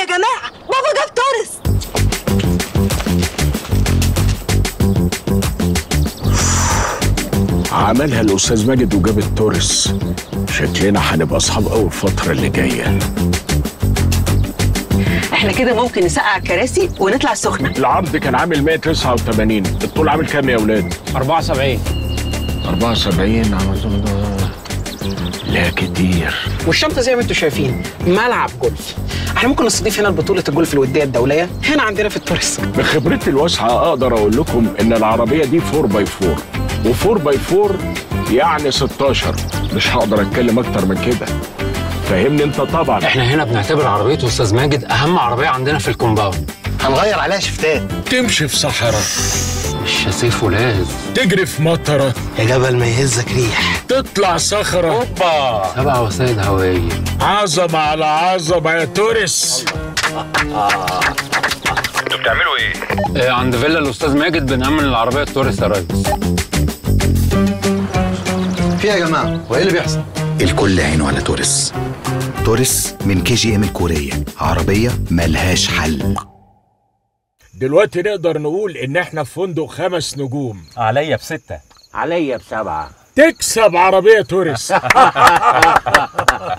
يا جماعه بابا جاب تورس عملها الاستاذ ماجد وجاب التورس شكلنا هنبقى اصحاب قوي الفتره اللي جايه احنا كده ممكن نسقع الكراسي ونطلع السخنه العرض كان عامل 189 الطول عامل كام يا اولاد 74 74 عاوز- لا كتير والشنطه زي ما انتم شايفين ملعب جولف احنا ممكن نستضيف هنا بطوله الجولف الوديه الدوليه هنا عندنا في التورس بخبرتي الواسعه اقدر اقول لكم ان العربيه دي 4 باي 4 و4 باي 4 يعني 16 مش هقدر اتكلم اكتر من كده فهمني انت طبعا احنا هنا بنعتبر عربيه استاذ ماجد اهم عربيه عندنا في الكومباوند هنغير عليها شفتات تمشي في صحراء الشاسيه فولاذ تجري في مطره يا جبل ما يهزك ريح تطلع صخره اوبا سبع وسائد هوائيه عظمه على عظمه يا تورس انتوا بتعملوا ايه؟ آه عند فيلا الاستاذ ماجد بنأمن العربيه التورس يا ريس في يا جماعه وايه اللي بيحصل الكل عينه على تورس تورس من كي جي ام الكورية عربية ملهاش حل دلوقتي نقدر نقول ان احنا في فندق خمس نجوم عليا بستة عليا بسبعه تكسب عربيه تورس